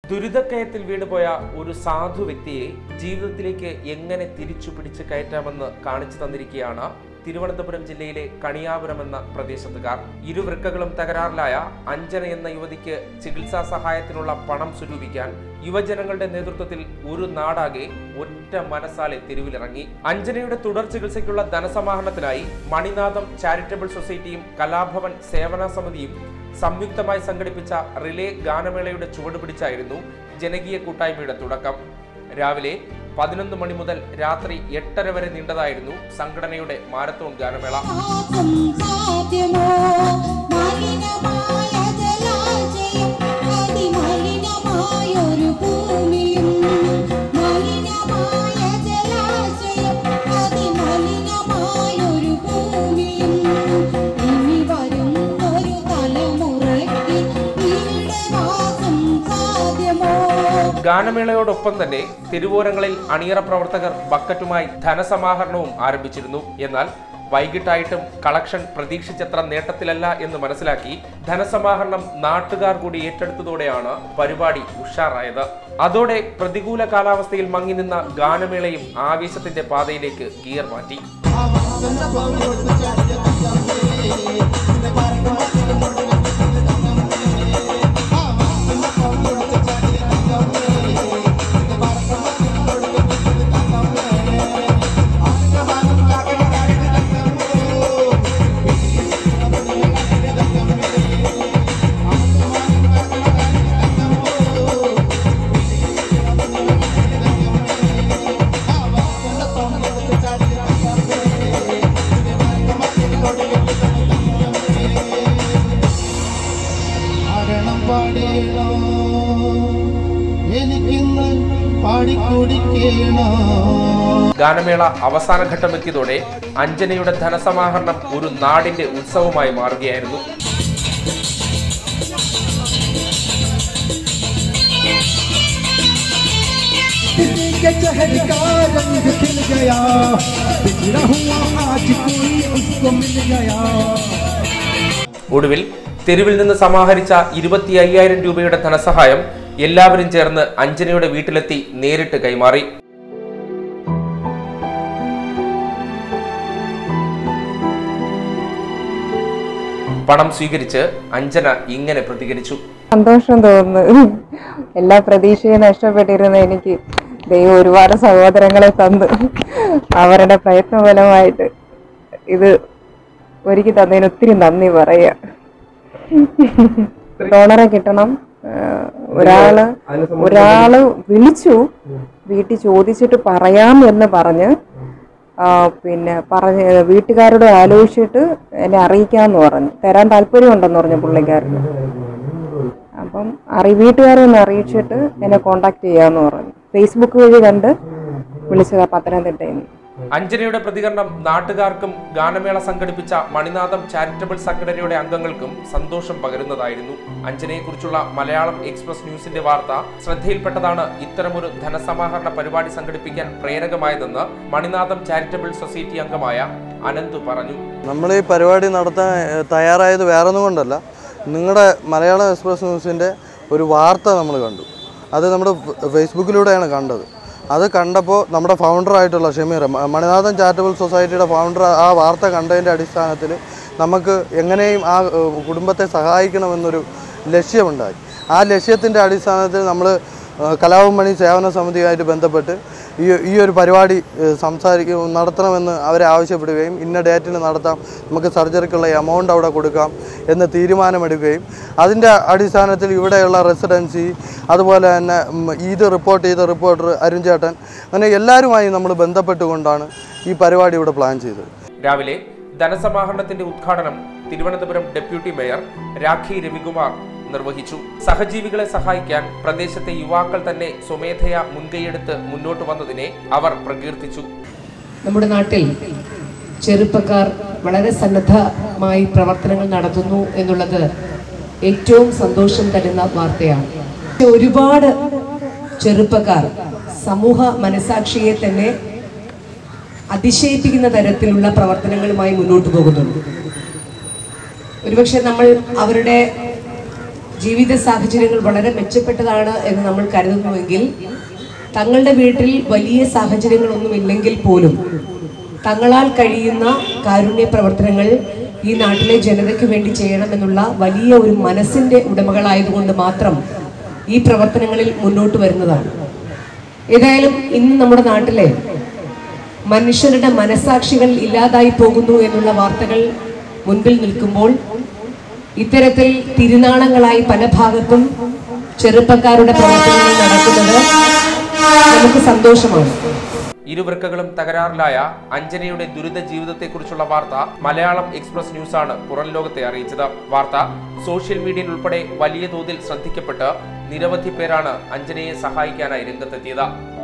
ദുരിതക്കയത്തിൽ വീണുപോയ ഒരു സാധു വ്യക്തിയെ ജീവിതത്തിലേക്ക് എങ്ങനെ തിരിച്ചു പിടിച്ചു കയറ്റാമെന്ന് കാണിച്ചു തന്നിരിക്കുകയാണ് തിരുവനന്തപുരം ജില്ലയിലെ കണിയാപുരം എന്ന പ്രദേശത്തുകാർ ഇരുവൃക്കകളും തകരാറിലായ അഞ്ജന എന്ന യുവതിക്ക് ചികിത്സാ സഹായത്തിനുള്ള പണം സ്വരൂപിക്കാൻ യുവജനങ്ങളുടെ നേതൃത്വത്തിൽ ഒരു നാടാകെ ഒറ്റ മനസ്സാലെ തെരുവിലിറങ്ങി അഞ്ജനയുടെ തുടർ ചികിത്സയ്ക്കുള്ള ധനസമാഹരണത്തിനായി മണിനാഥം ചാരിറ്റബിൾ സൊസൈറ്റിയും കലാഭവൻ സേവന സമിതിയും സംയുക്തമായി സംഘടിപ്പിച്ച റിലേ ഗാനമേളയുടെ ചുവടുപിടിച്ചായിരുന്നു ജനകീയ കൂട്ടായ്മയുടെ തുടക്കം രാവിലെ പതിനൊന്ന് മണി മുതൽ രാത്രി എട്ടര വരെ നീണ്ടതായിരുന്നു സംഘടനയുടെ മാരത്തോൺ ഗാനമേള പാപം സാധ്യമോ മലിനമായ ജലാശയം അതിമലിനമായൊരു ഭൂമിയും മലിനമായ ജലാശയം അതിമലിനമായൊരു ഭൂമിയും ഇനി വരും ഒരു തലമുറയ്ക്ക് ഇവിടെ വാസം സാധ്യമോ ഗാനമേളയോടൊപ്പം തന്നെ തെരുവോരങ്ങളിൽ അണിയറ പ്രവർത്തകർ ബക്കറ്റുമായി ധനസമാഹരണവും ആരംഭിച്ചിരുന്നു എന്നാൽ വൈകിട്ടായിട്ടും കളക്ഷൻ പ്രതീക്ഷിച്ചത്ര നേട്ടത്തിലല്ല എന്ന് മനസ്സിലാക്കി ധനസമാഹരണം നാട്ടുകാർ കൂടി ഏറ്റെടുത്തതോടെയാണ് പരിപാടി ഉഷാറായത് അതോടെ പ്രതികൂല കാലാവസ്ഥയിൽ മങ്ങി നിന്ന ഗാനമേളയും ആവേശത്തിന്റെ പാതയിലേക്ക് ഗിയർ മാറ്റി ആരണം പാടേണോ എനിക്കിന്ന് പാടിക്കുടിക്കേണോ ഗാനമേള അവസാന ഘട്ടമെത്തിയതോടെ അഞ്ജനയുടെ ധനസമാഹരണം ഒരു നാടിന്റെ ഉത്സവമായി മാറുകയായിരുന്നു दिल्ली के शहर का रंग खिल गया बिगड़ा हुआ आज कोई उसको मिल गया ഒടുവിൽ തെരുവിൽ നിന്ന് സമാഹരിച്ച ഇരുപത്തി അയ്യായിരം രൂപയുടെ ധനസഹായം എല്ലാവരും ചേർന്ന് അഞ്ജനയുടെ വീട്ടിലെത്തി നേരിട്ട് കൈമാറി പണം സ്വീകരിച്ച് അഞ്ജന ഇങ്ങനെ പ്രതികരിച്ചു സന്തോഷം തോന്നുന്നു എല്ലാ പ്രതീക്ഷയും നഷ്ടപ്പെട്ടിരുന്ന എനിക്ക് ദൈവം ഒരുപാട് സഹോദരങ്ങളെ തന്ന് അവരുടെ പ്രയത്നഫലമായിട്ട് ഇത് ഒരുക്കി തന്നതിന് ഒത്തിരി നന്ദി പറയാ ഡോണറെ കിട്ടണം ആഹ് ഒരാള് ഒരാള് വിളിച്ചു വീട്ടിൽ ചോദിച്ചിട്ട് പറയാം എന്ന് പറഞ്ഞ് ആ, പിന്നെ പറഞ്ഞ് വീട്ടുകാരോട് ആലോചിച്ചിട്ട് എന്നെ അറിയിക്കാമെന്ന് പറഞ്ഞു തരാൻ താല്പര്യമുണ്ടെന്ന് പറഞ്ഞു പുള്ളിക്കാരന് അപ്പം അറി വീട്ടുകാരെ ഒന്ന് അറിയിച്ചിട്ട് എന്നെ കോണ്ടാക്ട് ചെയ്യാമെന്ന് പറഞ്ഞു ഫേസ്ബുക്ക് വഴി കണ്ട് വിളിച്ചതാ പത്തനംതിട്ടയിൽ നിന്ന് അഞ്ജനയുടെ പ്രതികരണം നാട്ടുകാർക്കും ഗാനമേള സംഘടിപ്പിച്ച മണിനാഥം ചാരിറ്റബിൾ സംഘടനയുടെ അംഗങ്ങൾക്കും സന്തോഷം പകരുന്നതായിരുന്നു അഞ്ജനയെക്കുറിച്ചുള്ള മലയാളം എക്സ്പ്രസ് ന്യൂസിന്റെ വാർത്ത ശ്രദ്ധയിൽപ്പെട്ടതാണ് ഇത്തരമൊരു ധനസമാഹരണ പരിപാടി സംഘടിപ്പിക്കാൻ പ്രേരകമായതെന്ന് മണിനാഥം ചാരിറ്റബിൾ സൊസൈറ്റി അംഗമായ അനന്ത് പറഞ്ഞു നമ്മൾ ഈ പരിപാടി നടത്താൻ ഏഹ്, തയ്യാറായത് വേറൊന്നും കൊണ്ടല്ല നിങ്ങളുടെ മലയാളം എക്സ്പ്രസ് ന്യൂസിൻ്റെ ഒരു വാർത്ത നമ്മൾ കണ്ടു അത് നമ്മുടെ ഫ- ഫേസ്ബുക്കിലൂടെയാണ് കണ്ടത് അത് കണ്ടപ്പോൾ നമ്മുടെ ഫൗണ്ടറായിട്ടുള്ള ഷമീർ മ- മണിനാഥൻ ചാരിറ്റബിൾ സൊസൈറ്റിയുടെ ഫൗണ്ടർ ആ വാർത്ത കണ്ടതിൻ്റെ അടിസ്ഥാനത്തിൽ നമുക്ക് എങ്ങനെയും ആ ഏഹ്, കുടുംബത്തെ സഹായിക്കണമെന്നൊരു ലക്ഷ്യമുണ്ടായി ആ ലക്ഷ്യത്തിൻ്റെ അടിസ്ഥാനത്തിൽ നമ്മൾ കലാഭമണി സേവന സമിതിയുമായിട്ട് ബന്ധപ്പെട്ട് ഈ ഈ ഒരു പരിപാടി ഏഹ്, സംസാരിക്കും നടത്തണമെന്ന് അവരെ ആവശ്യപ്പെടുകയും ഇന്ന ഡേറ്റിന് നടത്താം നമുക്ക് സർജറിക്കുള്ള എമൗണ്ട് അവിടെ കൊടുക്കാം എന്ന് തീരുമാനമെടുക്കുകയും അതിൻ്റെ അടിസ്ഥാനത്തിൽ ഇവിടെയുള്ള റെസിഡൻസി അതുപോലെ തന്നെ ഉം, ഇത് റിപ്പോർട്ട് ചെയ്ത റിപ്പോർട്ടർ അരുൺചേട്ടൻ അങ്ങനെ എല്ലാവരുമായി നമ്മൾ ബന്ധപ്പെട്ടുകൊണ്ടാണ് ഈ പരിപാടി ഇവിടെ പ്ലാൻ ചെയ്തത് രാവിലെ ധനസമാഹരണത്തിന്റെ ഉദ്ഘാടനം തിരുവനന്തപുരം ഡെപ്യൂട്ടി മേയർ രാഖി രവികുമാർ നിർവഹിച്ചു സഹജീവികളെ സഹായിക്കാൻ പ്രദേശത്തെ യുവാക്കൾ തന്നെ സ്വമേധയാ മുൻകൈയെടുത്ത് മുന്നോട്ട് വന്നതിനെ അവർ പ്രകീർത്തിച്ചു നമ്മുടെ നാട്ടിൽ ചെറുപ്പക്കാർ വളരെ സന്നദ്ധമായി പ്രവർത്തനങ്ങൾ നടത്തുന്നു എന്നുള്ളത് ഏറ്റവും സന്തോഷം തരുന്ന വാർത്തയാണ് ഒരുപാട് ചെറുപ്പക്കാർ സമൂഹ മനസാക്ഷിയെ തന്നെ അതിശയിപ്പിക്കുന്ന തരത്തിലുള്ള പ്രവർത്തനങ്ങളുമായി മുന്നോട്ട് പോകുന്നുണ്ട് ഒരുപക്ഷെ നമ്മൾ അവരുടെ ജീവിത സാഹചര്യങ്ങൾ വളരെ മെച്ചപ്പെട്ടതാണ് എന്ന് നമ്മൾ കരുതുന്നുവെങ്കിൽ തങ്ങളുടെ വീട്ടിൽ വലിയ സാഹചര്യങ്ങളൊന്നുമില്ലെങ്കിൽ പോലും തങ്ങളാൽ കഴിയുന്ന കാരുണ്യ പ്രവർത്തനങ്ങൾ ഈ നാട്ടിലെ ജനതയ്ക്ക് വേണ്ടി ചെയ്യണമെന്നുള്ള വലിയ ഒരു മനസ്സിന്റെ ഉടമകളായതുകൊണ്ട് മാത്രം ഈ പ്രവർത്തനങ്ങളിൽ മുന്നോട്ട് വരുന്നതാണ് ഏതായാലും ഇന്ന് നമ്മുടെ നാട്ടിലെ മനുഷ്യരുടെ മനസാക്ഷികൾ ഇല്ലാതായി പോകുന്നു എന്നുള്ള വാർത്തകൾ മുൻപിൽ നിൽക്കുമ്പോൾ ഇത്തരത്തിൽ തിരുനാളങ്ങളായി പല ഭാഗത്തും ചെറുപ്പക്കാരുടെ പ്രവർത്തനങ്ങൾ നടക്കുന്നത് നമുക്ക് സന്തോഷമാണ് ഇരുവൃക്കകളും തകരാറിലായ അഞ്ജനയുടെ ദുരിത ജീവിതത്തെക്കുറിച്ചുള്ള വാർത്ത മലയാളം എക്സ്പ്രസ് ന്യൂസാണ് പുറം ലോകത്തെ അറിയിച്ചത് വാർത്ത സോഷ്യൽ മീഡിയയിൽ ഉൾപ്പെടെ വലിയ തോതിൽ ശ്രദ്ധിക്കപ്പെട്ട് നിരവധി പേരാണ് അഞ്ജനയെ സഹായിക്കാനായി രംഗത്തെത്തിയത്